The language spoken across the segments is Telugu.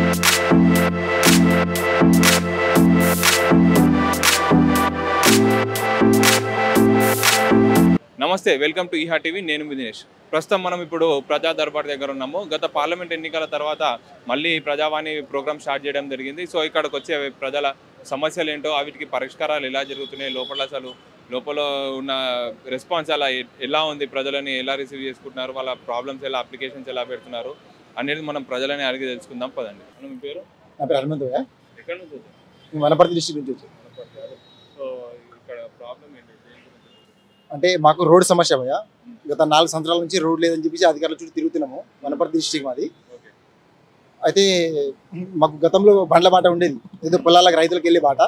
నమస్తే వెల్కమ్ టు ఈహా టీవీ నేను మీ దినేష్ ప్రస్తుతం మనం ఇప్పుడు ప్రజా దర్బార్ దగ్గర ఉన్నాము గత పార్లమెంట్ ఎన్నికల తర్వాత మళ్ళీ ప్రజావాణి ప్రోగ్రామ్ స్టార్ట్ చేయడం జరిగింది సో ఇక్కడికి వచ్చే ప్రజల సమస్యలు ఏంటో వీటికి పరిష్కారాలు ఎలా జరుగుతున్నాయి లోపల అసలు లోపల ఉన్న రెస్పాన్స్ అలా ఎ- ఎలా ఉంది ప్రజలని ఎలా రిసీవ్ చేసుకుంటున్నారు వాళ్ళ ప్రాబ్లమ్స్ ఎలా అప్లికేషన్స్ ఎలా పెడుతున్నారు అనేది మనం ప్రజలని అడిగి తెలుసుకుందాం పదండి మనం మీ పేరు నా పేరు హనుమంతయ్య ఎక్కడ నుంచి వచ్చారు? నేను వనపర్తి డిస్ట్రిక్ట్ నుంచి వచ్చాను సో ఇక్కడ ప్రాబ్లం ఏంటి దేని గురించి? అంటే మాకు రోడ్ సమస్య భయ గత నాలుగు సంవత్సరాల నుంచి రోడ్ లేదని చెప్పేసి అధికారుల చుట్టూ తిరుగుతున్నాము వనపర్తి డిస్ట్రిక్ట్ మాది ఓకే అయితే మాకు గతంలో బండ్ల బాట ఉండేది ఏదో పొలాలకు రైతులకు వెళ్ళే బాట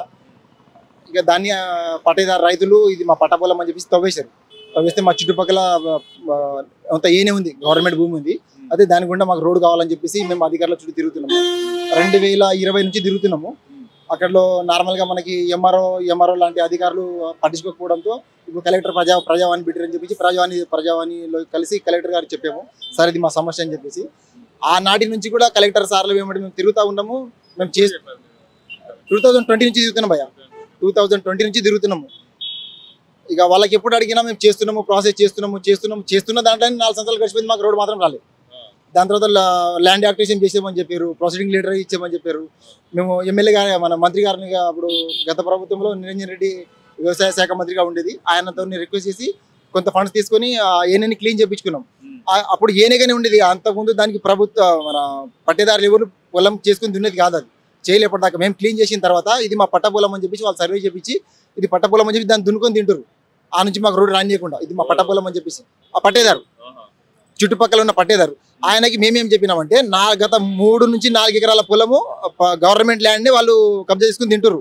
ఇక దాన్ని ఆ, పట్టేదారు రైతులు ఇది మా పట్ట పొలం అని చెప్పేసి తవ్వేశారు తవ్వేస్తే మా చుట్టుపక్కల ఆ, ఆ, అంత ఏనే ఉంది గవర్నమెంట్ భూమి ఉంది అదే దాని గుండా మాకు రోడ్ కావాలని చెప్పేసి మేము అధికారుల చుట్టూ తిరుగుతున్నాము రెండు వేల ఇరవై నుంచి తిరుగుతున్నాము అక్కడలో నార్మల్గా మనకి ఎంఆర్ఓ ఎంఆర్ఓ లాంటి అధికారులు పట్టించుకోకపోవడంతో ఇప్పుడు కలెక్టర్ ప్రజా ప్రజావాణి పెట్టారని చెప్పేసి ప్రజావాణి ప్రజావాణిలో కలిసి కలెక్టర్ గారికి చెప్పాము సార్ ఇది మా సమస్య అని చెప్పేసి ఆ నాటి నుంచి కూడా కలెక్టర్ సార్లు ఏమంటే మేము తిరుగుతూ ఉన్నాము మేము చేసి టూ థౌజండ్ ట్వంటీ నుంచి తిరుగుతున్నాం భయ్య టూ థౌజండ్ ట్వంటీ నుంచి తిరుగుతున్నాము ఇక వాళ్ళకి ఎప్పుడు అడిగినా మేము చేస్తున్నాము ప్రాసెస్ చేస్తున్నాము చేస్తున్నాము చేస్తున్న దాంట్లో నాలుగు సంవత్సరాలు గడిచిపోయింది మాకు రోడ్ మాత్రం రాలేదు దాని తర్వాత ల్యాండ్ యాక్టివేషన్ చేసామని చెప్పారు ప్రొసీడింగ్ లీడర్ ఇచ్చామని చెప్పారు మేము ఎమ్మెల్యే గారి మన మంత్రి గారిని అప్పుడు గత ప్రభుత్వంలో నిరంజన్ రెడ్డి వ్యవసాయ శాఖ మంత్రిగా ఉండేది ఆయనతో రిక్వెస్ట్ చేసి కొంత ఫండ్స్ తీసుకొని ఏనేని క్లీన్ చేయించుకున్నాం ఆ- అప్పుడు ఏనేగానే ఉండేది అంతకుముందు దానికి ప్రభుత్వ మన పట్టేదారులు ఎవరు పొలం చేసుకుని దున్నేది కాదు అది చేయలేపటిదాకా మేము క్లీన్ చేసిన తర్వాత ఇది మా పట్ట పొలం అని చెప్పేసి వాళ్ళు సర్వే చేపించి ఇది పట్ట పొలం అని చెప్పి దాన్ని దున్నుకొని తింటారు ఆ నుంచి మాకు రోడ్డు రానియకుండా ఇది మా పట్ట పొలం అని చెప్పేసి ఆ పట్టేదారు చుట్టుపక్కల ఉన్న పట్టేదారు ఆయనకి మేమేం చెప్పినామంటే నా గత మూడు నుంచి నాలుగు ఎకరాల పొలము ప- గవర్నమెంట్ ల్యాండ్ని వాళ్ళు కబ్జా చేసుకుని తింటారు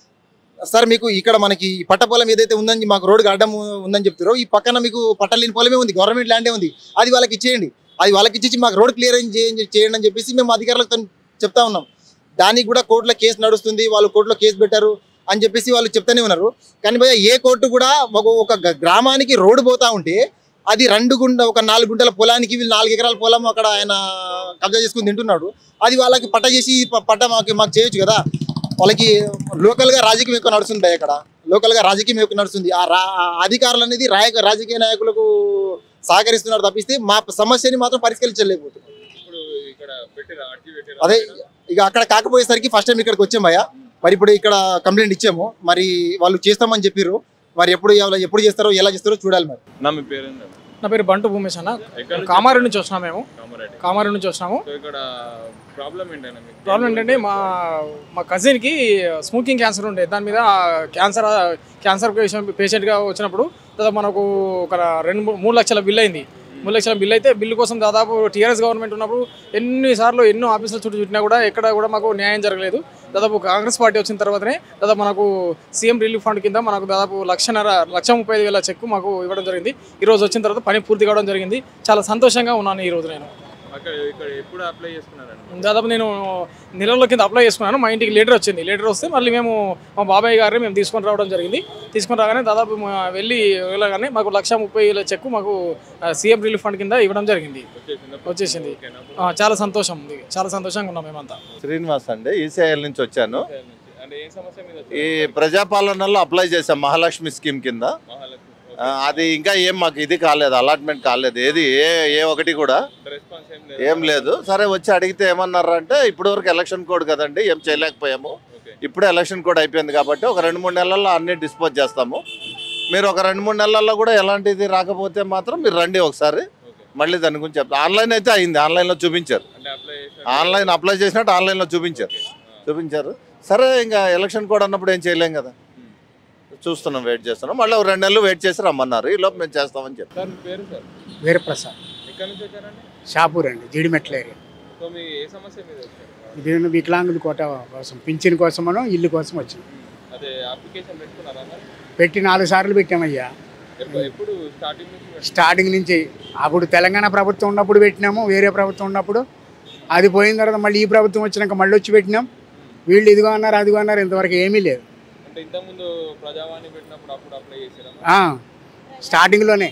సార్ మీకు ఇక్కడ మనకి ఈ పట్ట పొలం ఏదైతే ఉందని మాకు రోడ్డు అడ్డం ఉందని చెప్తారో ఈ పక్కన మీకు పట్టలేని పొలమే ఉంది గవర్నమెంట్ ల్యాండే ఉంది అది వాళ్ళకి ఇచ్చేయండి అది వాళ్ళకి ఇచ్చి మాకు రోడ్ క్లియర్ చేయండి చేయండి అని చెప్పేసి మేము అధికారులకు తను చెప్తా ఉన్నాం దానికి కూడా కోర్టులో కేసు నడుస్తుంది వాళ్ళు కోర్టులో కేసు పెట్టారు అని చెప్పేసి వాళ్ళు చెప్తానే ఉన్నారు కానీ భయ్య ఏ కోర్టు కూడా ఒక ఒక గ- గ్రామానికి రోడ్డు పోతా ఉంటే అది రెండు గుంట ఒక నాలుగు గుంటల పొలానికి వీళ్ళు నాలుగు ఎకరాల పొలం అక్కడ ఆయన కబ్జా చేసుకుని తింటున్నాడు అది వాళ్ళకి పట్ట చేసి ప- పట్ట మాకు మాకు చేయొచ్చు కదా వాళ్ళకి లోకల్గా రాజకీయం ఎక్కువ నడుస్తుంది భయ్య ఇక్కడ లోకల్గా రాజకీయం ఎక్కువ నడుస్తుంది ఆ రా ఆ అధికారులు అనేది రాయ రాజకీయ నాయకులకు సహకరిస్తున్నారు తప్పిస్తే మా సమస్యని మాత్రం పరిష్కరించలేకపోతున్నారు ఇప్పుడు ఇక్కడ పెట్టిరా అర్జీ పెట్టిరా అదే ఇక అక్కడ కాకపోయేసరికి ఫస్ట్ టైం ఇక్కడికి వచ్చాం భయ్య మరి ఇప్పుడు ఇక్కడ కంప్లైంట్ ఇచ్చాము మరి వాళ్ళు చేస్తామని చెప్పారు మరి ఎప్పుడు ఎవరు- ఎప్పుడు చేస్తారో ఎలా చేస్తారో చూడాలి మరి నా మీ పేరేంటి నా పేరు బంటు భూమేష్ అన్న ఎక్కడ నుంచి కామారెడ్డి నుంచి వచ్చినాం మేము కామారెడ్డి కామారెడ్డి నుంచి వచ్చినాము సో ఇక్కడ ప్రాబ్లం ఏంటంటే మీకు ప్రాబ్లం ఏంటంటే మా మా కజిన్కి స్మోకింగ్ క్యాన్సర్ ఉండే దాని మీద క్యాన్సర్ క్యాన్సర్ పేషెంట్ పేషెంట్గా వచ్చినప్పుడు దాదాపు మనకు ఒక రెండు మూ- మూడు లక్షల బిల్ అయింది మూడు లక్షల బిల్ అయితే బిల్లు కోసం దాదాపు టీఆర్ఎస్ గవర్నమెంట్ ఉన్నప్పుడు ఎన్నిసార్లు ఎన్నో ఆఫీసుల చుట్టూ చుట్టినా కూడా ఎక్కడ కూడా మాకు న్యాయం జరగలేదు దాదాపు కాంగ్రెస్ పార్టీ వచ్చిన తర్వాతనే దాదాపు మనకు సీఎం రిలీఫ్ ఫండ్ కింద మనకు దాదాపు లక్షన్నర లక్ష ముప్పై ఐదు వేల చెక్కు మాకు ఇవ్వడం జరిగింది ఈ రోజు వచ్చిన తర్వాత పని పూర్తి కావడం జరిగింది చాలా సంతోషంగా ఉన్నాను ఈ రోజు నేను అక్కడ ఇక్కడ ఎప్పుడు అప్లై చేసుకున్నారండి దాదాపు నేను నెలల కింద అప్లై చేసుకున్నాను మా ఇంటికి లెటర్ వచ్చింది లెటర్ వస్తే మళ్ళీ మేము మా బాబాయ్ గారిని మేము తీసుకొని రావడం జరిగింది తీసుకొని రాగానే దాదాపు మా వెళ్ళి వెళ్ళగానే మాకు లక్ష ముప్పై వేల చెక్కు మాకు సీఎం రిలీఫ్ ఫండ్ కింద ఇవ్వడం జరిగింది వచ్చేసిందా వచ్చేసింది ఓకేనా? ఆ, చాలా సంతోషం ఉంది చాలా సంతోషంగా ఉన్నాం మేమంతా శ్రీనివాస్ అండి ఈసీఐఎల్ నుంచి వచ్చాను అంటే ఏ సమస్య మీద ఈ ప్రజాపాలనలో అప్లై చేశాం మహాలక్ష్మి స్కీమ్ కింద మహాలక్ష్మి ఆ, అది ఇంకా ఏం మాకు ఇది కాలేదు అలాట్మెంట్ కాలేదు ఏది ఏ ఏ ఒకటి కూడా రెస్పాన్స్ ఏం లేదు ఏం లేదు సరే వచ్చి అడిగితే ఏమన్నారు అంటే ఇప్పటి వరకు ఎలక్షన్ కోడ్ కదండి ఏం చేయలేకపోయాము ఓకే ఇప్పుడే ఎలక్షన్ కోడ్ అయిపోయింది కాబట్టి ఒక రెండు మూడు నెలల్లో అన్ని డిస్పోజ్ చేస్తాము మీరు ఒక రెండు మూడు నెలల్లో కూడా ఎలాంటిది రాకపోతే మాత్రం మీరు రండి ఒకసారి ఓకే మళ్ళీ దాని గురించి చెప్తాను ఆన్లైన్ అయితే అయింది ఆన్లైన్లో చూపించారు అంటే అప్లై చేసిన ఆన్లైన్ అప్లై చేసినట్టు ఆన్లైన్లో చూపించారు చూపించారు సరే ఇంకా ఎలక్షన్ కోడ్ అన్నప్పుడు ఏం చేయలేం కదా చూస్తున్నాం వెయిట్ చేస్తున్నాం మళ్ళీ ఒక రెండు నెలలు వెయిట్ చేసి రమ్మన్నారు ఈ లోపు మేము చేస్తామని చెప్పి సార్ మీ పేరు సార్ వీరప్రసాద్ ఎక్కడి నుంచి వచ్చారండి షాపూర్ అండి జీడిమెట్ల ఏరియా సో మీ ఏ సమస్య మీద వచ్చారు ఇది వికలాంగుల కోట కోసం పింఛన్ కోసమనో ఇల్లు కోసం వచ్చింది అదే అప్లికేషన్ పెట్టుకున్నారా మరి? పెట్టి నాలుగు సార్లు పెట్టామయ్యా ఎప్పుడు ఎప్పుడు స్టార్టింగ్ నుంచి పెట్టారు? స్టార్టింగ్ నుంచి అప్పుడు తెలంగాణ ప్రభుత్వం ఉన్నప్పుడు పెట్టినాము వేరే ప్రభుత్వం ఉన్నప్పుడు అది పోయిన తర్వాత మళ్ళీ ఈ ప్రభుత్వం వచ్చినాక మళ్ళీ వచ్చి పెట్టినాం వీళ్ళు ఇదిగో అన్నారు అదిగో అన్నారు ఇంతవరకు ఏమీ లేదు అంటే ఇంతకుముందు ప్రజావాణి పెట్టినప్పుడు అప్పుడు అప్లై చేసారా ఆ, స్టార్టింగ్లోనే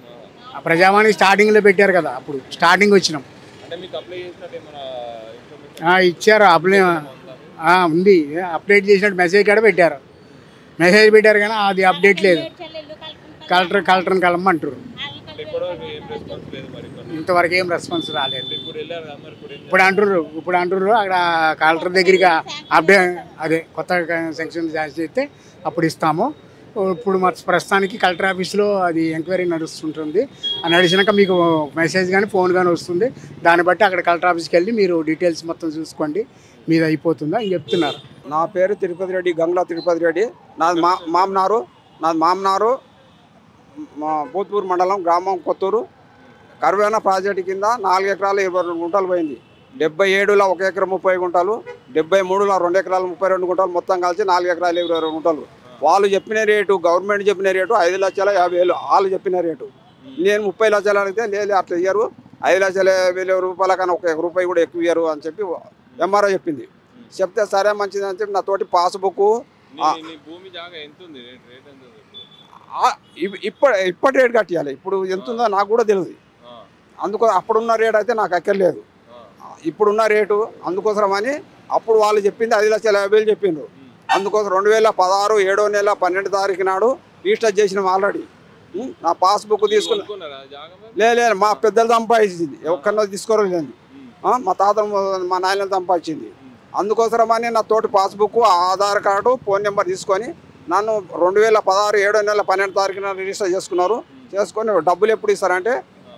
ఆ ప్రజావాణి స్టార్టింగ్లో పెట్టారు కదా అప్పుడు స్టార్టింగ్ వచ్చినాం అంటే మీకు అప్లై చేసినట్టు ఏమైనా ఇన్ఫర్మేషన్ ఆ, ఇచ్చారు అప్లై ఆ, ఉంది అప్డేట్ చేసినట్టు మెసేజ్ కూడా పెట్టారు మెసేజ్ పెట్టారు కానీ అది అప్డేట్ లేదు కలెక్టర్ కలెక్టర్ని కలమంటారు అంటే ఇప్పటివరకు ఏం రెస్పాన్స్ లేదు మరి ఇక్కడ. ఇంతవరకు ఏం రెస్పాన్స్ రాలేదు అంటే ఇప్పుడు వెళ్ళారు కదా మరి ఇప్పుడు ఏం ఇప్పుడు అంటుర్రు ఇప్పుడు అంటుర్రు అక్కడ కలెక్టర్ దగ్గరికి అప్డేట్ అదే కొత్త సెక్షన్ జారీ చేస్తే అప్పుడు ఇస్తాము ఇప్పుడు మా ప్రస్తుతానికి కలెక్టర్ ఆఫీస్లో అది ఎంక్వైరీ నడుస్తుంటుంది అది నడిచినాక మీకు మెసేజ్ కానీ ఫోన్ కానీ వస్తుంది దాన్ని బట్టి అక్కడ కలెక్టర్ ఆఫీస్కి వెళ్ళి మీరు డీటెయిల్స్ మొత్తం చూసుకోండి మీది అయిపోతుందా అని చెప్తున్నారు నా పేరు తిరుపతి రెడ్డి గంగుల తిరుపతి రెడ్డి నాది మా మామనారు నాది మామనారు మా భూత్పూర్ మండలం గ్రామం కొత్తూరు కరువేన ప్రాజెక్టు కింద నాలుగు ఎకరాలు ఇరవై రెండు గుంటలు పోయింది డెబ్బై ఏడులో ఒక ఎకరం ముప్పై గుంటలు డెబ్బై మూడులో రెండు ఎకరాలు ముప్పై రెండు గుంటలు మొత్తం కలిసి నాలుగు ఎకరాలు ఇరవై రెండు గుంటలు వాళ్ళు చెప్పిన రేటు గవర్నమెంట్ చెప్పిన రేటు ఐదు లక్షల యాభై వేలు వాళ్ళు చెప్పిన రేటు నేను ముప్పై లక్షలు అడిగితే లేదు అట్లా ఇయ్యరు ఐదు లక్షల యాభై వేల రూపాయల కన్నా ఒక రూపాయి కూడా ఎక్కువ ఇయ్యరు అని చెప్పి ఎంఆర్ఓ చెప్పింది చెప్తే సరే మంచిది అని చెప్పి నా తోటి పాస్బుక్ నీ నీ భూమి జాగా ఎంత ఉంది రేట్ రేట్ ఎంత ఉంది ఇప్పుడు? ఇప్పటి ఇప్పటి రేట్ కట్టియాలి ఇప్పుడు ఎంత ఉందో నాకు కూడా తెలియదు ఆ, అందుకో అప్పుడున్న రేట్ అయితే నాకు ఎక్కర్లేదు ఆ, ఇప్పుడున్న రేటు అందుకోసం అని అప్పుడు వాళ్ళు చెప్పింది ఐదు లక్షల యాభై వేలు చెప్పిండ్రు ఉమ్. అందుకోసం రెండు వేల పదహారు ఏడో నెల పన్నెండు తారీఖు నాడు రిజిస్టర్ చేసినాం ఆల్రెడీ ఉం? నా పాస్బుక్ తీసుకున్న కొనుక్కున్నారా జాగా మరి? లే లే మా పెద్దలు సంపాదించింది ఎక్కడో తీసుకోలేదు ఉమ్, ఆ, మా తాత మా నాయన సంపాదించింది ఉమ్. అందుకోసమని నా తోటి passbook Aadhaar card phone number తీసుకొని నన్ను రెండు వేల పదహారు ఏడో నెల పన్నెండు తారీఖున రిజిస్టర్ చేసుకున్నారు చేసుకొని డబ్బులు ఎప్పుడు ఇస్తారంటే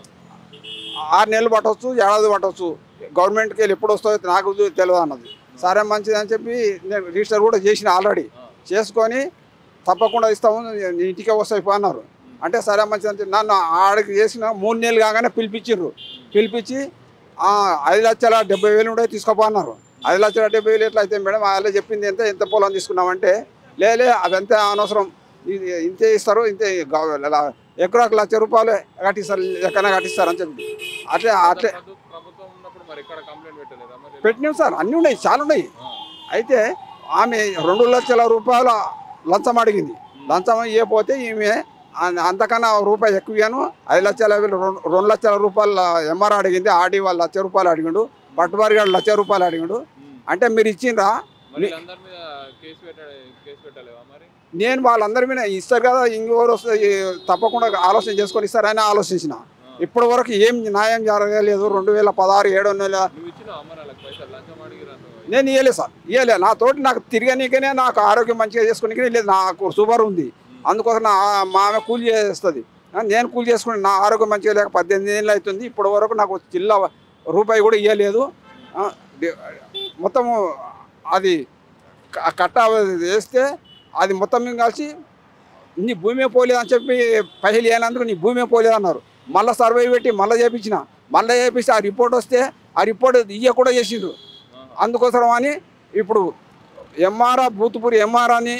ఆరు నెలలు పట్టవచ్చు ఏడాది పట్టవచ్చు గవర్నమెంట్కి వెళ్ళి ఎప్పుడు వస్తుందో నాకు తెలియదు అన్నది సరే మంచిది అని చెప్పి నేను రిజిస్టర్ కూడా చేసిన ఆల్రెడీ చేసుకొని తప్పకుండా ఇస్తాము నీ ఇంటికే వస్తాయి పో అన్నారు అంటే సరే మంచిది అని చెప్పి నన్ను ఆడికి చేసిన మూడు నెలలు కాగానే పిలిపించిండ్రు పిలిపించి "ఆ, ఐదు లక్షల డెబ్బై వేలు ఉండే తీసుకోపో అన్నారు ఐదు లక్షల డెబ్బై వేలు ఎట్లా అయితే మేడం వాళ్ళు చెప్పింది ఎంత ఎంత పొలం తీసుకున్నామంటే లేలే అదంతా అనవసరం ఇది ఇంతే ఇస్తారు ఇంతే గవ- ల- ఎకరాకు లక్ష రూపాయలు కట్టిస్తారు ఎక్కడ కట్టిస్తారు అని చెప్పి అట్లే అట్లే ప్రభు- ప్రభుత్వం ఉన్నప్పుడు మరి ఇక్కడ కంప్లైంట్ పెట్టలేదా మరి పెట్టినాం సార్ అన్నీ ఉన్నాయి చాలా ఉన్నాయి ఆ, అయితే ఆమె రెండు లక్షల రూపాయల లంచం అడిగింది లంచం ఇవ్వకపోతే ఈమె అం- అంతకన్నా రూపాయి ఎక్కువ ఇయ్యను ఐదు లక్షల యాభై వేలు, రెండు రెండు లక్షల రూపాయల ఎంఆర్ అడిగింది ఆడి వాళ్ళు లక్ష రూపాయలు అడిగిండు పట్టుబారి గారు లక్ష రూపాయలు అడిగిండు ఉమ్. అంటే మీరు ఇచ్చిండ్రా మరి వీళ్ళందరి మీద కేసు పెట్టాలి కేసు పెట్టలేవా మరి నేను వాళ్ళందరి మీద ఇస్తారు కదా ఇంకెవరు వస్తుంది తప్పకుండా ఆలోచన చేసుకొని ఇస్తారని ఆలోచించిన ఆ. ఇప్పటి వరకు ఏం న్యాయం జరగలేదు రెండు వేల పదహారు ఏడో నెల నువ్వు ఇచ్చిన అమ్మరాలకు పైసలు లంచం అడిగిరా నువ్వు? నేను ఇవ్వలేదు సార్ ఇవ్వలేదు నా తోటి నాకు తిరగనీకనే నాకు ఆరోగ్యం మంచిగా చేసుకునే లేదు నాకు షుగర్ ఉంది అందుకోసం నా మా ఆమె కూలి చేస్తుంది ఆ, నేను కూలి చేసుకుని నా ఆరోగ్యం మంచిగా లేక పద్దెనిమిది ఏళ్ళు అవుతుంది ఇప్పటి వరకు నాకు చిల్ల రూపాయి కూడా ఇవ్వలేదు ఆ, డి- మొత్తము అది క- కట్ట వేస్తే అది మొత్తం మేము కలిసి నీ భూమే పోలేదు అని చెప్పి పైసలు ఇవ్వనందుకు నీ భూమే పోలేదు అన్నారు మళ్ళీ సర్వే పెట్టి మళ్ళీ చేయించిన మళ్ళీ చేపిస్తే ఆ రిపోర్ట్ వస్తే ఆ రిపోర్ట్ ఇయ్య కూడా చేసిండ్రు ఆహా. అందుకోసం అని ఇప్పుడు ఎంఆర్ఆ బూతుపూరి ఎంఆర్ అని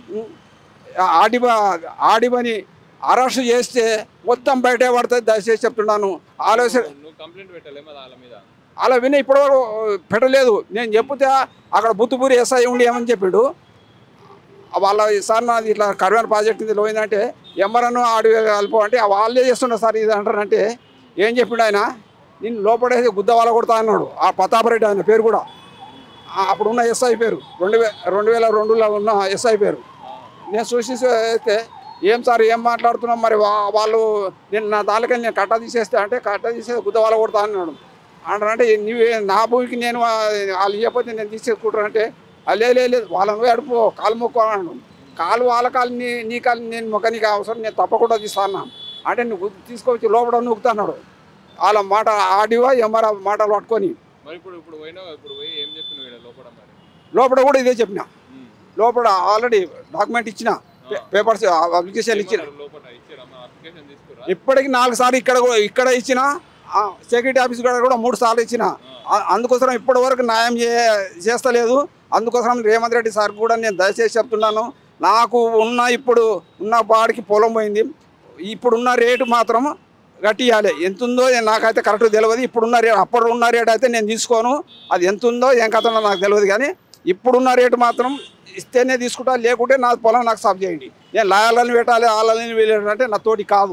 ఆడిబ ఆడిబని అరెస్ట్ చేస్తే మొత్తం బయట పడుతుంది దయచేసి చెప్తున్నాను ఆలోచన నువ్వు- నువ్వు కంప్లైంట్ పెట్టలేమా వాళ్ళ మీద అలా విని ఇప్పటివరకు పెట్టలేదు నేను చెప్తే అక్కడ బుత్తుపూరి ఎస్ఐ ఉండి ఏమని చెప్పాడు వాళ్ళ సార్ నాది ఇట్లా కర్వేన ప్రాజెక్ట్ ఇది పోయిందంటే ఎంఆర్ఎన్ ఆడి కలిపో అంటే వాళ్ళే చేస్తున్నారు సార్ ఇది అంటారంటే ఏం చెప్పిండు ఆయన నేను లోపడేసి గుద్ద వాళ్ళ కొడతా అన్నాడు ఆ ప్రతాపరెడ్డి ఆయన పేరు కూడా ఆ అప్పుడు ఉన్న ఎస్ఐ పేరు రెండు వే రెండు వేల రెండులో ఉన్న ఎస్ఐ పేరు నేను చూసి అయితే ఏం సార్ ఏం మాట్లాడుతున్నాం మరి వా- వాళ్ళు నేను నా దానికని నేను కట్ట తీసేస్తే అంటే కట్ట తీసేసి గుద్ద వాళ్ళ కొడతా అన్నాడు అంటారంటే నువ్వే నా భూమికి నేను ఆ, వాళ్ళు ఇవ్వకపోతే నేను తీసేసుకుంటానంటే "ఆ, లే లే, లేదు వాళ్ళని పోయి అడుపు కాలు మొక్కు అన్నాడు కాలు వాళ్ళ కాలు నీ నీ కాలు నేను మొక్క నీకు అవసరం నేను తప్పకుండా తీస్తాను అంటే నువ్వు తీసుకొచ్చి లోపల నూకుతున్నాడు వాళ్ళ మాట ఆడివా ఎంఆర్ మాటలు పట్టుకొని మరి ఇప్పుడు ఇప్పుడు పోయినావు ఇప్పుడు పోయి ఏం చెప్పినావు ఇక్కడ లోపల మరి లోపల కూడా ఇదే చెప్పిన ఉమ్. లోపల ఆల్రెడీ డాక్యుమెంట్ ఇచ్చిన పే- పేపర్స్ అప్లికేషన్ ఇచ్చిన ఏమన్నారు లోపల ఇచ్చారా అప్లికేషన్ తీసుకురా ఇప్పటికి నాలుగు సార్లు ఇక్కడ కూడా- ఇక్కడ ఇచ్చిన ఆ, సెక్యూరిటీ ఆఫీస్ కూడా కూడా మూడు సార్లు ఇచ్చిన ఆ- అందుకోసం ఇప్పటి వరకు న్యాయం చే చేస్తలేదు అందుకోసం రేవంత్ రెడ్డి సార్ కూడా నేను దయచేసి చెప్తున్నాను నాకు ఉన్న ఇప్పుడు ఉన్న బాడికి పొలం పోయింది ఇప్పుడున్న రేటు మాత్రం కట్టియాలి ఎంత ఉందో నాకైతే కరెక్ట్ తెలియదు ఇప్పుడున్న రేటు అప్పుడు ఉన్న రేట్ అయితే నేను తీసుకోను అది ఎంత ఉందో ఏం కథ నాకు తెలియదు కానీ ఇప్పుడున్న రేటు మాత్రం ఇస్తేనే తీసుకుంటా లేకుంటే నా పొలం నాకు సాఫ్ చేయండి నేను లాయాలని పెట్టాలి ఆలని వెళ్ళాలంటే నా తోటి కాదు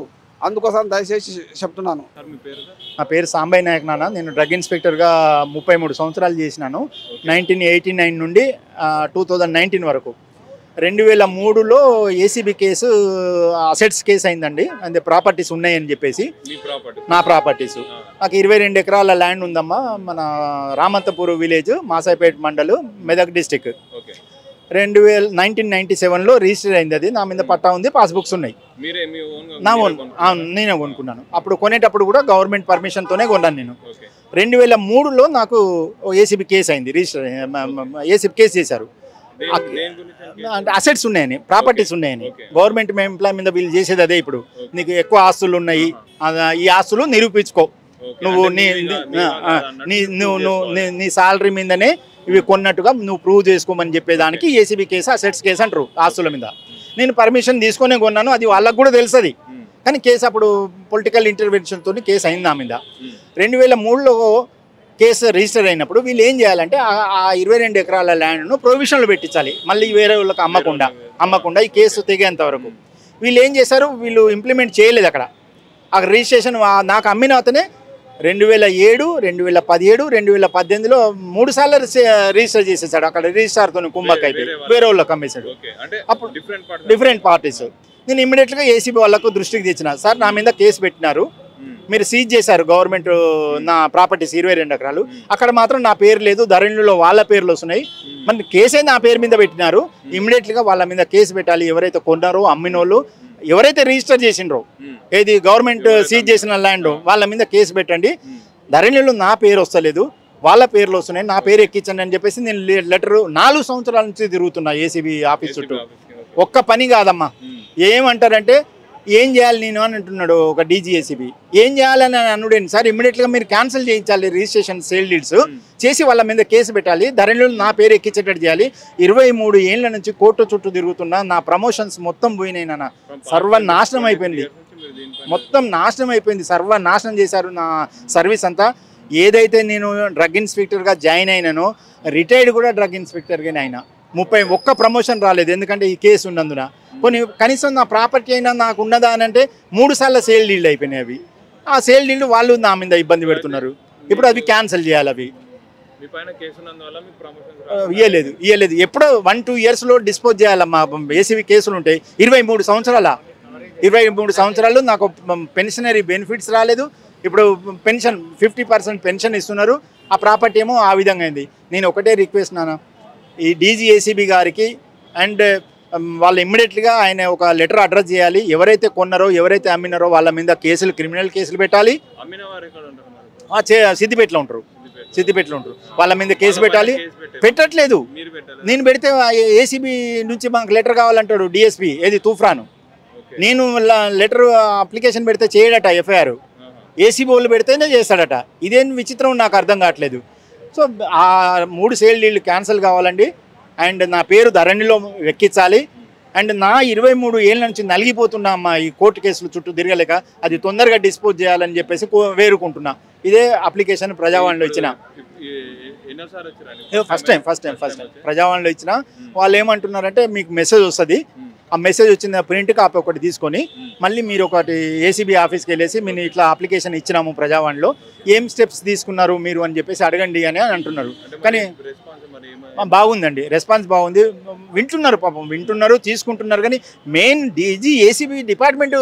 అందుకోసం దయచేసి చెప్తున్నాను సార్ మీ పేరు సార్ నా పేరు సాంబయ్య నాయక్ నాన్న నేను డ్రగ్ ఇన్స్పెక్టర్గా ముప్పై మూడు సంవత్సరాలు చేసినాను నైన్టీన్ ఎయిటీ నైన్ నుండి టూ థౌజండ్ నైన్టీన్ వరకు రెండు వేల మూడులో ఏసీబీ కేసు అసెట్స్ కేసు అయిందండి అంటే ప్రాపర్టీస్ ఉన్నాయని చెప్పేసి మీ ప్రాపర్టీ నా ప్రాపర్టీస్ నాకు ఇరవై రెండు ఎకరాల ల్యాండ్ ఉందమ్మా మన రామంతపూర్ విలేజ్ మాసాయిపేట మండలు మెదక్ డిస్టిక్ ఓకే రెండు వేల నైన్టీన్ నైన్టీ సెవెన్లో రిజిస్టర్ అయింది అది నా మీద పట్టా ఉంది పాస్బుక్స్ ఉన్నాయి మీరే మీ ఓన్ నా ఓన్ నేనే కొనుక్కున్నాను అప్పుడు కొనేటప్పుడు కూడా గవర్నమెంట్ పర్మిషన్తోనే కొన్నాను నేను ఓకే రెండు వేల మూడులో నాకు ఏసీబీ కేసు అయింది రిజిస్టర్ ఏసీబీ కేసు చేశారు దేని- దేని గురించి అంటే అంటే అసెట్స్ ఉన్నాయని ప్రాపర్టీస్ ఉన్నాయని Okay. గవర్నమెంట్ ఎంప్లాయ్ మీద వీళ్ళు చేసేది అదే ఇప్పుడు నీకు ఎక్కువ ఆస్తులు ఉన్నాయి ఆ, ఈ ఆస్తులు నిరూపించుకో ఓకే. నువ్వు అంటే నీ మీది నీ- కాదు, మీది ఆ, కాదు అన్నట్టు నీ prove నువ్వు నువ్వు చేసుకోవాలి. నీ- నీ సాలరీ మీదనే ఇవి కొన్నట్టుగా నువ్వు ప్రూవ్ చేసుకోమని చెప్పేదానికి ఏసీబీ కేసు అసెట్స్ కేసు అంటారు ఆస్తుల మీద నేను పర్మిషన్ తీసుకొని కొన్నాను అది వాళ్ళకు కూడా తెలుసది ఉమ్, కానీ కేసు అప్పుడు పొలిటికల్ ఇంటర్వెన్షన్తో కేసు అయింది నా మీద ఉమ్, రెండు వేల మూడులో కేసు రిజిస్టర్ అయినప్పుడు వీళ్ళు ఏం చేయాలంటే ఆ- ఆ ఇరవై రెండు ఎకరాల ల్యాండ్ను ప్రొవిషన్లు పెట్టించాలి మళ్ళీ వేరే వాళ్ళకి అమ్మకుండా అమ్మకుండా ఈ కేసు తెగేంత వరకు వీళ్ళు ఏం చేశారు వీళ్ళు ఇంప్లిమెంట్ చేయలేదు అక్కడ ఆ రిజిస్ట్రేషన్ వా- నాకు అమ్మిన అతనే రెండు వేల ఏడు రెండు వేల పదిహేడు రెండు వేల పద్దెనిమిదిలో మూడు సార్లు రిసి- రిజిస్టర్ చేసేసాడు అక్కడ రిజిస్టార్తో కుమ్మక్క వేరే అయిపోయి వాళ్ళకి. వేరే వాళ్ళకి అమ్మేశాడు ఓకే అంటే అప్పుడు డిఫరెంట్ పార్ట్ డిఫరెంట్ పార్టీస్ నేను ఇమ్మీడియట్గా ఏసీబీ వాళ్ళకు దృష్టికి తెచ్చిన సార్ నా మీద కేసు పెట్టినారు మీరు సీజ్ చేశారు గవర్నమెంట్ నా ప్రాపర్టీస్ ఇరవై రెండు ఎకరాలు అక్కడ మాత్రం నా పేరు లేదు ధరణిలో వాళ్ళ పేర్లు వస్తున్నాయి మరి కేసే నా పేరు మీద పెట్టినారు ఇమ్మీడియట్గా వాళ్ళ మీద కేసు పెట్టాలి ఎవరైతే కొన్నారో అమ్మినోళ్ళు ఎవరైతే రిజిస్టర్ చేసిండ్రో ఏది గవర్నమెంట్ సీజ్ చేసిన ల్యాండ్ వాళ్ళ మీద కేసు పెట్టండి ధరణిలో నా పేరు వస్తలేదు వాళ్ళ పేర్లు వస్తున్నాయి నా పేరు ఎక్కించండి అని చెప్పేసి నేను లెటర్ నాలుగు సంవత్సరాల నుంచి తిరుగుతున్నా ఏసీబీ ఆఫీస్ చుట్టూ ఒక్క పని కాదమ్మా ఏమంటారంటే ఏం చేయాలి నేను అని అంటున్నాడు ఒక డీజీఏసీబీ ఏం చేయాలని అని అనుడేంటి సార్ ఇమ్మీడియట్గా మీరు క్యాన్సిల్ చేయించాలి రిజిస్ట్రేషన్ సేల్ డీల్స్ చేసి వాళ్ళ మీద కేసు పెట్టాలి ధరణిలో నా పేరు ఎక్కించేటట్టు చేయాలి ఇరవై మూడు ఏళ్ళ నుంచి కోర్టు చుట్టూ తిరుగుతున్నా నా ప్రమోషన్స్ మొత్తం పోయినాయి నాన్న సర్వనాశనం అయిపోయింది మొత్తం నాశనం అయిపోయింది సర్వనాశనం చేశారు నా సర్వీస్ అంతా ఏదైతే నేను డ్రగ్ ఇన్స్పెక్టర్గా జాయిన్ అయినానో రిటైర్డ్ కూడా డ్రగ్ ఇన్స్పెక్టర్గానే అయినా ముప్పై ఒక్క ప్రమోషన్ రాలేదు ఎందుకంటే ఈ కేసు ఉన్నందున కొన్ని కనీసం నా ప్రాపర్టీ అయినా నాకు ఉన్నదా అని అంటే మూడు సార్లు సేల్ డీల్ అయిపోయినాయి అవి ఆ సేల్ డీల్ వాళ్ళు నా మీద ఇబ్బంది పెడుతున్నారు ఇప్పుడు అవి క్యాన్సిల్ చేయాలి అవి మీ పైన కేసు ఉన్నందువల్ల మీకు ప్రమోషన్ ఆ, ఇయ్యలేదు ఇయ్యలేదు ఎప్పుడో వన్ టూ ఇయర్స్లో డిస్పోజ్ చేయాలమ్మా ఏసీబీ కేసులు ఉంటాయి ఇరవై మూడు సంవత్సరాల ఇరవై మూడు సంవత్సరాలు నాకు పెన్షనరీ బెనిఫిట్స్ రాలేదు ఇప్పుడు పెన్షన్ ఫిఫ్టీ పర్సెంట్ పెన్షన్ ఇస్తున్నారు ఆ ప్రాపర్టీ ఏమో ఆ విధంగా అయింది నేను ఒకటే రిక్వెస్ట్ నాన్న ఈ డీజీఏసీబీ గారికి అండ్ వాళ్ళు ఇమ్మీడియట్గా ఆయన ఒక లెటర్ అడ్రస్ చేయాలి ఎవరైతే కొన్నారో ఎవరైతే అమ్మినారో వాళ్ళ మీద కేసులు క్రిమినల్ కేసులు పెట్టాలి అమ్మిన వారు ఎక్కడ ఉంటారు మరి ఇప్పుడు? ఆ, చే సిద్దిపేటలో ఉంటారు సిద్దిపేట. సిద్దిపేటలో ఉంటారు వాళ్ళ మీద కేసు పెట్టాలి కేసు పెట్టారు. పెట్టట్లేదు మీరు పెట్టాలి నేను పెడితే ఏసీబీ నుంచి మాకు లెటర్ కావాలంటాడు డిఎస్పీ ఏది తూఫాను ఓకే. నేను లెటర్ అప్లికేషన్ పెడితే చేయడట ఎఫ్ఐఆర్ ఆహా. ఏసీబీ వాళ్ళు పెడితేనే చేస్తాడట ఇదేం విచిత్రం నాకు అర్థం కావట్లేదు సో ఆ మూడు సేల్ డీళ్ళు క్యాన్సిల్ కావాలండి అండ్ నా పేరు ధరణిలో ఎక్కించాలి అండ్ నా ఇరవై మూడు ఏళ్ళ నుంచి నలిగిపోతున్నా అమ్మా ఈ కోర్టు కేసులు చుట్టూ తిరగలేక అది తొందరగా డిస్పోజ్ చేయాలని చెప్పేసి కో- వేరుకుంటున్నా ఇదే అప్లికేషన్ ప్రజావాణిలో ఇచ్చిన ఈ- ఈ- ఎన్నోసారి వచ్చారు first time first time first time ప్రజావాణిలో ఇచ్చిన వాళ్ళు ఏమంటున్నారంటే మీకు మెసేజ్ వస్తుంది ఆ మెసేజ్ వచ్చిన ప్రింట్ కాపీ ఒకటి తీసుకొని మళ్ళీ మీరు ఒకటి ఏసీబీ ఆఫీస్కి వెళ్ళేసి మీరు ఇట్లా అప్లికేషన్ ఇచ్చినాము ప్రజావాణిలో ఏం స్టెప్స్ తీసుకున్నారు మీరు అని చెప్పేసి అడగండి అని అంటున్నారు కానీ రెస్పాన్స్ మరి ఏమై- ఆ, బాగుందండి రెస్పాన్స్ బాగుంది వింటున్నారు పాపం వింటున్నారు తీసుకుంటున్నారు కానీ మెయిన్ డీజీ ఏసీబీ డిపార్ట్మెంట్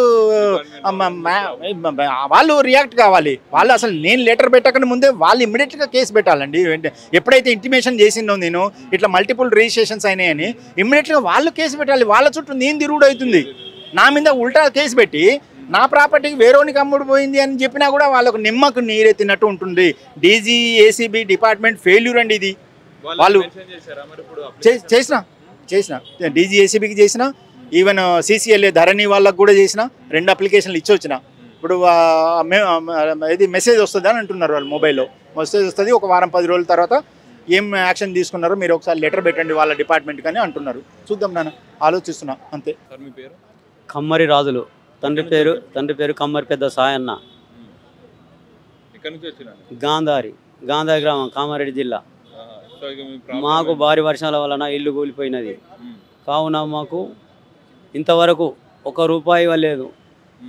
వాళ్ళు రియాక్ట్ కావాలి వాళ్ళు అసలు నేను లెటర్ పెట్టకనే ముందే వాళ్ళు ఇమ్మీడియట్గా కేసు పెట్టాలండి వెంట- ఎప్పుడైతే ఇంటిమేషన్ చేసిందో నేను ఇట్లా మల్టిపుల్ రిజిస్ట్రేషన్స్ అయినాయని ఇమ్మీడియట్గా వాళ్ళు కేసు పెట్టాలి వాళ్ళ చుట్టూ నేను తిరుగుడు అవుతుంది నా మీద ఉల్టా కేసు పెట్టి నా ప్రాపర్టీకి వేరేనికి అమ్ముడు పోయింది అని చెప్పినా కూడా వాళ్ళకు నిమ్మకు నీరెత్తినట్టు ఉంటుంది డీజీ ఏసీబీ డిపార్ట్మెంట్ ఫెయిల్యూర్ అండి ఇది వాళ్ళు వాళ్ళు మెన్షన్ చేశారా మరి ఇప్పుడు చే- చేసిన చేసిన డీజీ ఏసీబీకి చేసిన ఈవెన్ సీసీఎల్ఏ ధరణి వాళ్ళకు కూడా చేసిన రెండు అప్లికేషన్లు ఇచ్చి వచ్చిన ఇప్పుడు ఆ, మే- ఆ, ఇది మెసేజ్ వస్తుంది అని అంటున్నారు వాళ్ళు మొబైల్లో మెసేజ్ వస్తుంది ఒక వారం పది రోజుల తర్వాత ఏం యాక్షన్ తీసుకున్నారో మీరు ఒకసారి లెటర్ పెట్టండి వాళ్ళ డిపార్ట్మెంట్ కానీ అంటున్నారు చూద్దాం నాన్న ఆలోచిస్తున్నా అంతే సార్ మీ పేరు కమ్మరి రాజులు తండ్రి పేరు తండ్రి పేరు కమ్మరి పెద్ద సాయన్న ఇక్కడ నుంచి వచ్చినాను గాంధారి గాంధారి గ్రామం కామారెడ్డి జిల్లా ఆహా. సో ఇక మీ ప్రాబ్లం మాకు ఏంటి? భారీ వర్షాల వలన ఇల్లు కూలిపోయినది ఉమ్, కావున మాకు ఇంతవరకు ఒక రూపాయి ఇవ్వలేదు ఉమ్.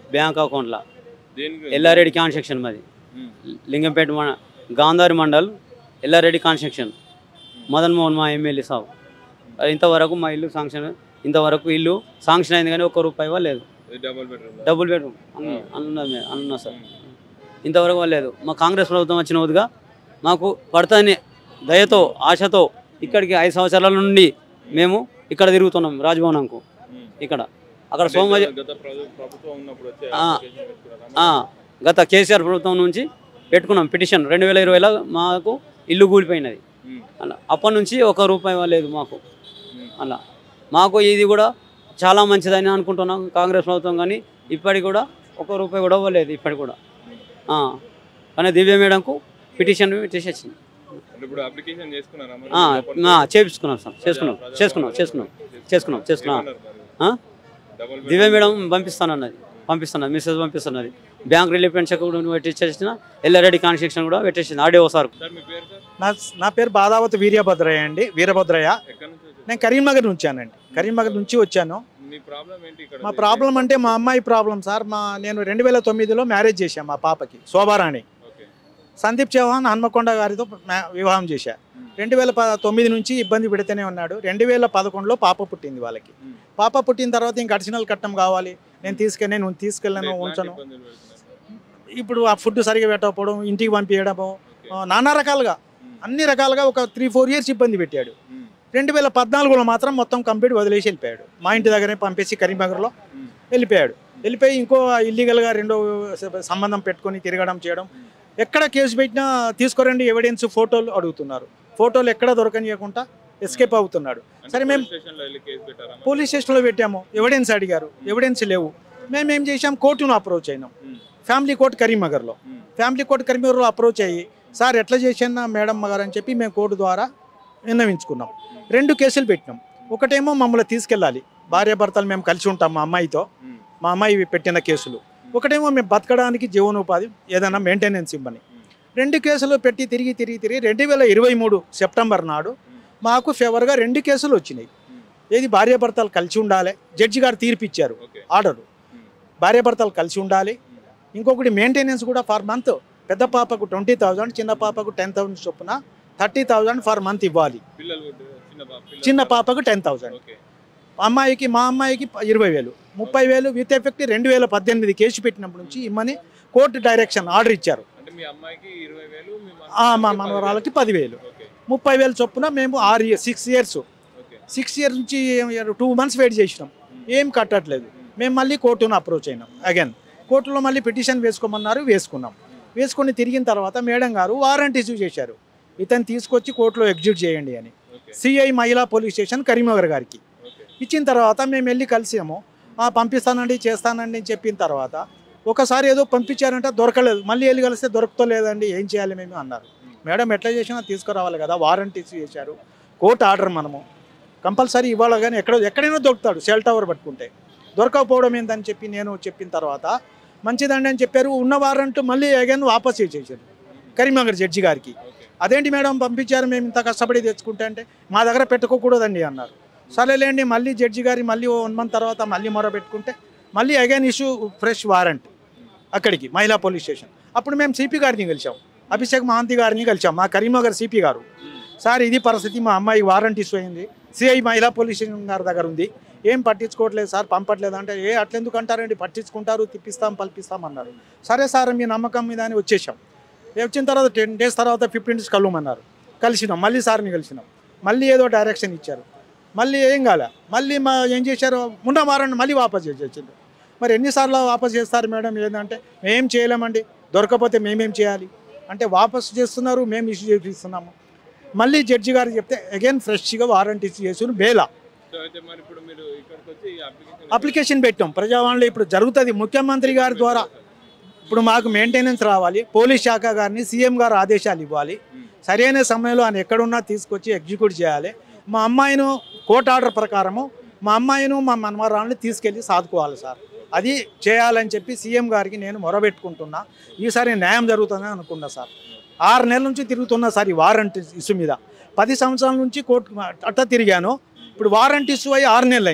బ్యాంక్ అకౌంట్లో దేనికి ఎల్లారెడ్డి కాన్స్ట్రక్షన్ మాది ఉమ్. లింగంపేట మన గాంధారి మండల్ ఎల్లారెడ్డి కాన్స్ట్రక్షన్ మదన్ మోహన్ మా ఎమ్మెల్యే సాబ్ అది ఇంతవరకు మా ఇల్లు శాంక్షన్ ఇంతవరకు ఇల్లు శాంక్షన్ అయింది కానీ ఒక్క రూపాయి ఇవ్వ లేదు ఇది డబుల్ బెడ్రూమ్ డబుల్ బెడ్రూమ్ అన్న అన్నది మే- అన్న సార్ ఇంతవరకు ఇవ్వ లేదు మా కాంగ్రెస్ ప్రభుత్వం వచ్చిన వదిగా మాకు పడతాని దయతో ఆశతో ఇక్కడికి ఐదు సంవత్సరాల నుండి మేము ఇక్కడ తిరుగుతున్నాం రాజ్భవనంకు ఇక్కడ అక్కడ సోమ గత ప్రభు- ప్రభుత్వం ఉన్నప్పుడు వచ్చే ఆ. application పెట్టుకున్నారా? ఆ, గత కేసీఆర్ ప్రభుత్వం నుంచి పెట్టుకున్నాం పిటిషన్ రెండు వేల ఇరవైలో మాకు ఇల్లు కూలిపోయినది ఉమ్. అలా అప్పటి నుంచి ఒక రూపాయి ఇవ్వలేదు మాకు ఉమ్. అలా మాకు ఇది కూడా చాలా మంచిదని అనుకుంటున్నాం కాంగ్రెస్ ప్రభుత్వం కానీ ఇప్పటికి కూడా ఒక రూపాయి కూడా ఇవ్వలేదు ఇప్పటికి కూడా ఆ, కానీ దివ్య మేడంకు పిటిషన్ పెట్టేసి వచ్చింది అంటే ఇప్పుడు అప్లికేషన్ చేసుకున్నారా మరి? ఆ, లోపల- ఆ, చేపించుకున్నాం సార్ చేసుకున్నాం ప్రజా- చేసుకున్నాం ప్రజా- చేసుకున్నాం చేసుకున్నాం చేసుకున్నాం ఏమన్నారు మరి? ఆ? డబుల్ దివ్య బెడ్రూమ్ మేడం పంపిస్తానన్నది పంపిస్తున్నది మెసేజ్ పంపిస్తున్నది బ్యాంక్ రిలీఫ్ చెక్ కూడా పెట్టించేసిన ఎల్లారెడ్డి కాన్స్ట్రక్షన్ కూడా పెట్టేసింది ఆడియో సార్ సార్ మీ పేరు సార్ నా నా పేరు బాదావతి వీర్యభద్రయ్య అండి వీరభద్రయ్య ఎక్కడి నుంచి వచ్చారు? నేను కరీంనగర్ నుంచి వచ్చానండి కరీంనగర్ నుంచి వచ్చాను మీ ప్రాబ్లం ఏంటి ఇక్కడ మా ప్రాబ్లం అంటే మా అమ్మాయి ప్రాబ్లం సార్ మా నేను రెండు వేల తొమ్మిదిలో మ్యారేజ్ చేశాను మా పాపకి శోభారాణి ఓకే సందీప్ చౌహాన్ హన్మకొండ గారితో మ్యా- వివాహం చేశా రెండు వేల ప తొమ్మిది నుంచి ఇబ్బంది పెడితేనే ఉన్నాడు రెండు వేల పదకొండులో పాప పుట్టింది వాళ్ళకి మ్మ్. పాప పుట్టిన తర్వాత ఇంక అడిషనల్ కట్నం కావాలి నేను తీసుకెళ్ళి నేను తీసుకెళ్ళాను ఎట్లాంటి ఉంచను ఇబ్బందులు పెడుతున్నారు? ఇప్పుడు ఆ ఫుడ్ సరిగా పెట్టకపోవడం ఇంటికి పంపించడము ఆ, నానా రకాలుగా అన్ని రకాలుగా ఒక త్రీ ఫోర్ ఇయర్స్ ఇబ్బంది పెట్టాడు ఉమ్. రెండు వేల పద్నాలుగులో మాత్రం మొత్తం కంప్లీట్ వదిలేసి వెళ్ళిపోయాడు మా ఇంటి దగ్గరే పంపేసి కరీంనగర్లో ఉమ్. వెళ్ళిపోయాడు వెళ్ళిపోయి ఇంకో ఇల్లీగల్గా రెండో స- సంబంధం పెట్టుకొని తిరగడం చేయడం ఎక్కడ కేసు పెట్టినా తీసుకోరండి ఎవిడెన్స్ ఫోటోలు అడుగుతున్నారు ఫోటోలు ఎక్కడ దొరకనియకుండా ఎస్కేప్ అవుతున్నాడు అంటే సరే మేము పోలీస్ స్టేషన్లో వెళ్ళి కేసు పెట్టారా మరి? పోలీస్ స్టేషన్లో పెట్టాము ఎవిడెన్స్ అడిగారు ఎవిడెన్స్ లేవు మేము ఏం చేసాం కోర్టును అప్రోచ్ అయినాం ఉమ్. ఫ్యామిలీ కోర్టు కరీంనగర్లో ఉమ్. ఫ్యామిలీ కోర్టు కరీంనగర్లో అప్రోచ్ అయ్యి సార్ ఎట్లా చేసాను మేడం గారు అని చెప్పి మేము కోర్టు ద్వారా విన్నవించుకున్నాం రెండు కేసులు పెట్టినాం ఒకటేమో మమ్మల్ని తీసుకెళ్ళాలి భార్యాభర్తలు మేము కలిసి ఉంటాం మా అమ్మాయితో ఉమ్. మా అమ్మాయి పెట్టిన కేసులు ఒకటేమో మేము బతకడానికి జీవనోపాధి ఏదైనా మెయింటెనెన్స్ ఇవ్వని రెండు కేసులు పెట్టి తిరిగి తిరిగి తిరిగి రెండు వేల ఇరవై మూడు సెప్టెంబర్ నాడు మాకు ఫేవర్గా రెండు కేసులు వచ్చినాయి ఏది భార్యాభర్తలు కలిసి ఉండాలి జడ్జి గారు తీర్పు ఇచ్చారు ఓకే ఆర్డర్ భార్యాభర్తలు కలిసి ఉండాలి ఇంకొకటి మెయింటెనెన్స్ కూడా ఫర్ మంత్ పెద్ద పాపకు ట్వంటీ థౌజండ్ చిన్న పాపకు టెన్ థౌసండ్ చొప్పున థర్టీ థౌజండ్ ఫర్ మంత్ ఇవ్వాలి పిల్లలు కూడా- చిన్న పాప పిల్లలు- చిన్న పాపకు టెన్ థౌజండ్ ఓకే అమ్మాయికి మా అమ్మాయికి ప- ఇరవై వేలు ముప్పై వేలు విత్ ఎఫెక్ట్ రెండు వేల పద్దెనిమిది కేసు పెట్టినప్పటి నుంచి ఇమ్మని కోర్టు డైరెక్షన్ ఆర్డర్ ఇచ్చారు అంటే మీ అమ్మాయికి ఇరవై వేలు మీ ఆ, మా మనవరాలికి మనవరాలకి పదివేలు ఓకే ముప్పై వేలు చొప్పున మేము ఆరు year six years okay six years నుంచి టూ మంత్స్ వెయిట్ చేసినాం ఏం కట్టట్లేదు మేము మళ్ళీ కోర్టును అప్రోచ్ అయినాం అగైన్ కోర్టులో మళ్ళీ పిటిషన్ వేసుకోమన్నారు వేసుకున్నాం వేసుకొని తిరిగిన తర్వాత మేడం గారు వారంటీ ఇష్యూ చేశారు ఇతను తీసుకొచ్చి కోర్టులో ఎగ్జిక్యూట్ చేయండి అని ఓకే సిఐ మహిళా పోలీస్ స్టేషన్ కరీంనగర్ గారికి ఓకే ఇచ్చిన తర్వాత మేము వెళ్ళి కలిసాము "ఆ, పంపిస్తానండి చేస్తానండి అని చెప్పిన తర్వాత ఒకసారి ఏదో పంపించారంటే దొరకలేదు మళ్ళీ వెళ్ళి కలిస్తే దొరకలేదండి ఏం చేయాలి మేము అన్నారు మేడం ఎట్లా చేసినా తీసుకురావాలి కదా వారంటీ ఇష్యూ చేశారు కోర్టు ఆర్డర్ మనము కంపల్సరీ ఇవ్వాలి కానీ ఎక్కడ ఎక్కడైనా దొరుకుతాడు సెల్ టవర్ పట్టుకుంటే దొరకకపోవడం ఏందని చెప్పి నేను చెప్పిన తర్వాత మంచిదండి అని చెప్పారు ఉన్న వారంట్ మళ్ళీ అగైన్ వాపస్ చేసేసారు కరీంనగర్ జడ్జి గారికి ఓకే అదేంటి మేడం పంపించారు మేము ఇంత కష్టపడి తెచ్చుకుంటే అంటే మా దగ్గర పెట్టుకోకూడదండి అన్నారు సరేలేండి మళ్ళీ జడ్జి గారి మళ్ళీ వన్ మంత్ తర్వాత మళ్ళీ మొర పెట్టుకుంటే మళ్ళీ అగైన్ ఇష్యూ ఫ్రెష్ వారెంట్ అక్కడికి మహిళా పోలీస్ స్టేషన్ అప్పుడు మేము సిపి గారిని కలిసాం అభిషేక్ మహాంతి గారిని కలిసాం మా కరీంనగర్ సిపి గారు సార్ ఇది పరిస్థితి మా అమ్మాయి వారంటీ ఇష్యూ అయింది సిఐ మహిళా పోలీస్ స్టేషన్ గారి దగ్గర ఉంది ఏం పట్టించుకోవట్లేదు సార్ పంపట్లేదు అంటే ఏ అట్లెందుకు అంటారండి పట్టించుకుంటారు తిప్పిస్తాం పల్పిస్తాం అన్నారు సరే సార్ మీ నమ్మకం మీద అని వచ్చేసాం వచ్చిన తర్వాత టెన్ డేస్ తర్వాత ఫిఫ్టీన్ డేస్ కలవమన్నారు కలిసినాం మళ్ళీ సార్ని కలిసినాం మళ్ళీ ఏదో డైరెక్షన్ ఇచ్చారు మళ్ళీ ఏం కాలే మళ్ళీ మా ఏం చేశారు ఉన్న వారాన్ని మళ్ళీ వాపస్ చేసేసింది మరి ఎన్నిసార్లు వాపస్ చేస్తారు మేడం ఏంటంటే మేం చేయలేమండి దొరకపోతే మేమేం చేయాలి అంటే వాపస్ చేస్తున్నారు మేము ఇష్యూ చేపిస్తున్నాము మళ్ళీ జడ్జి గారు చెప్తే అగైన్ ఫ్రెష్గా వారంటీ ఇష్యూ చేసిన బేలా సో అయితే మరి ఇప్పుడు మీరు ఇక్కడికి వచ్చి అప్లికేషన్ అప్లికేషన్ పెట్టాం ప్రజావాణిలో ఇప్పుడు జరుగుతుంది ముఖ్యమంత్రి గారి ద్వారా ఇప్పుడు మాకు మెయింటెనెన్స్ రావాలి పోలీస్ శాఖ గారిని సీఎం గారు ఆదేశాలు ఇవ్వాలి సరైన సమయంలో ఆయన ఎక్కడున్నా తీసుకొచ్చి ఎగ్జిక్యూట్ చేయాలి మా అమ్మాయిను కోర్టు ఆర్డర్ ప్రకారము మా అమ్మాయిను మా మనవరాలను తీసుకెళ్ళి సాదుకోవాలి సార్ అది చేయాలని చెప్పి సీఎం గారికి నేను మొరబెట్టుకుంటున్నా ఈసారి న్యాయం జరుగుతుందని అనుకున్నా సార్ ఆరు నెలల నుంచి తిరుగుతున్నా సార్ ఈ వారంటీ ఇష్యూ మీద పది సంవత్సరాల నుంచి కోర్టు అట్ట తిరిగాను ఇప్పుడు వారంటీ ఇష్యూ అయ్యి ఆరు నెలలు అయింది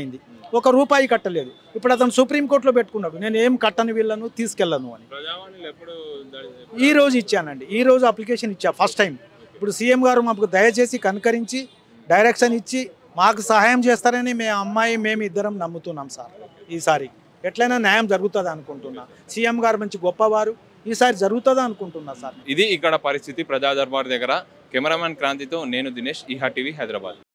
ఒక రూపాయి కట్టలేదు ఇప్పుడు అతను సుప్రీంకోర్టులో పెట్టుకున్నాడు నేను ఏం కట్టని వీళ్ళను తీసుకెళ్ళను అని ప్రజావాణిలో ఎప్పుడు ద- ఈ రోజు ఇచ్చానండి ఈ రోజు అప్లికేషన్ ఇచ్చా ఫస్ట్ టైం ఇప్పుడు సీఎం గారు మాకు దయచేసి కనుకరించి డైరెక్షన్ ఇచ్చి మాకు సహాయం చేస్తారని మేము అమ్మాయి మేము ఇద్దరం నమ్ముతున్నాం సార్ ఈసారి ఎట్లయినా న్యాయం జరుగుతుంది అనుకుంటున్నా సీఎం గారు మంచి గొప్పవారు ఈసారి జరుగుతుందా అనుకుంటున్నా సార్ ఇది ఇక్కడ పరిస్థితి ప్రజా దర్బార్ దగ్గర కెమెరామెన్ క్రాంతితో నేను దినేష్ ఈహా టీవీ హైదరాబాద్